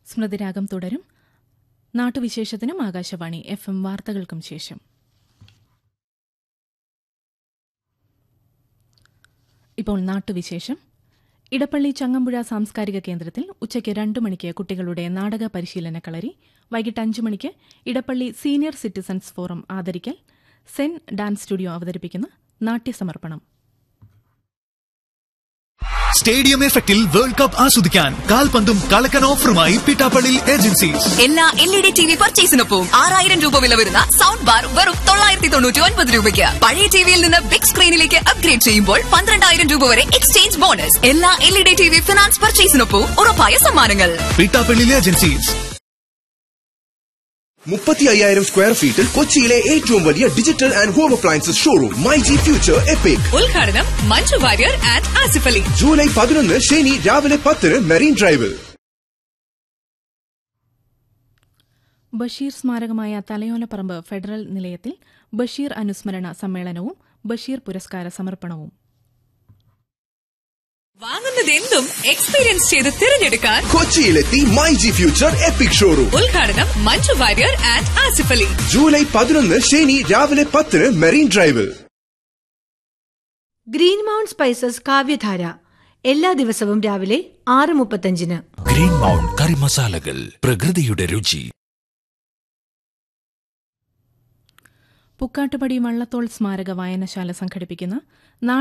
സ്മൃതിരാഗം തുടരും നാട്ടുവിശേഷത്തിനും Akashvani F M വാർത്തകൾക്കും ശേഷം ഇപ്പോൾ നാട്ടുവിശേഷം ഇടപ്പള്ളി ചങ്ങമ്പുഴ സാംസ്കാരിക കേന്ദ്രത്തിൽ ഉച്ചയ്ക്ക് രണ്ട് മണിക്ക് കുട്ടികളുടെ നാടക പരിശീലന കളരി വൈകിട്ട് അഞ്ച് മണിക്ക് ഇടപ്പള്ളി സീനിയർ സിറ്റിസൺസ് ഫോറം ആദരിക്കൽ സെൻ ഡാൻസ് സ്റ്റുഡിയോ അവതരിപ്പിക്കുന്ന നാട്യസമർപ്പണം സ്റ്റേഡിയം എഫക്റ്റിൽ വേൾഡ് കപ്പ് ആസ്വദിക്കാൻ കാൽപന്തും കളക്കൻ ഓഫറുമായി പിട്ടാപ്പള്ളി ഏജൻസീസ് എല്ലാ L E D T V പർച്ചേസിനൊപ്പം ആറായിരം രൂപ വില വരുന്ന സൗണ്ട് ബാർ വെറും തൊള്ളായിരത്തി തൊണ്ണൂറ്റി ഒൻപത് രൂപയ്ക്ക് പഴയ ടിവിയിൽ നിന്ന് ബിഗ് സ്ക്രീനിലേക്ക് അപ്ഗ്രേഡ് ചെയ്യുമ്പോൾ പന്ത്രണ്ടായിരം രൂപ വരെ എക്സ്ചേഞ്ച് ബോണസ് എല്ലാ L E D T V finance പർച്ചേസിനൊപ്പം ഉറപ്പായ സമ്മാനങ്ങൾ പിട്ടാപ്പള്ളി ഏജൻസീസ് മുപ്പത്തി അയ്യായിരം സ്ക്വയർ ഫീറ്റിൽ കൊച്ചിയിലെ ഏറ്റവും വലിയ digital and home appliances showroom my G future epic ഉദ്ഘാടനം മഞ്ജു വാര്യർ ആൻഡ് ആസിഫ് അലി ജൂലൈ പതിനൊന്ന് ശനി രാവിലെ പത്തിന് മെറീൻ ഡ്രൈവിൽ ബഷീർ സ്മാരകമായ തലയോലപ്പറമ്പ് ഫെഡറൽ നിലയത്തിൽ ബഷീർ അനുസ്മരണ സമ്മേളനവും ബഷീർ പുരസ്കാര സമർപ്പണവും വാങ്ങുന്നതെന്തും എക്സ്പീരിയൻസ് ചെയ്ത് തിരഞ്ഞെടുക്കാൻ കൊച്ചിയിലെത്തി my G future epic showroom ഉദ്ഘാടനം മഞ്ജു വാര്യർ ആൻഡ് ആസിഫ് അലി ജൂലൈ പതിനൊന്ന് ശനി രാവിലെ പത്തിന് മെറീൻ ഡ്രൈവിൽ ഗ്രീൻ മൗണ്ട് സ്പൈസസ് കാവ്യധാര എല്ലാ ദിവസവും രാവിലെ ആറ് മുപ്പത്തഞ്ചിന് ഗ്രീൻ മൗണ്ട് കറി മസാലകൾ പ്രകൃതിയുടെ രുചി പുക്കാട്ടുപടി വള്ളത്തോൾ സ്മാരക വായനശാല സംഘടിപ്പിക്കുന്ന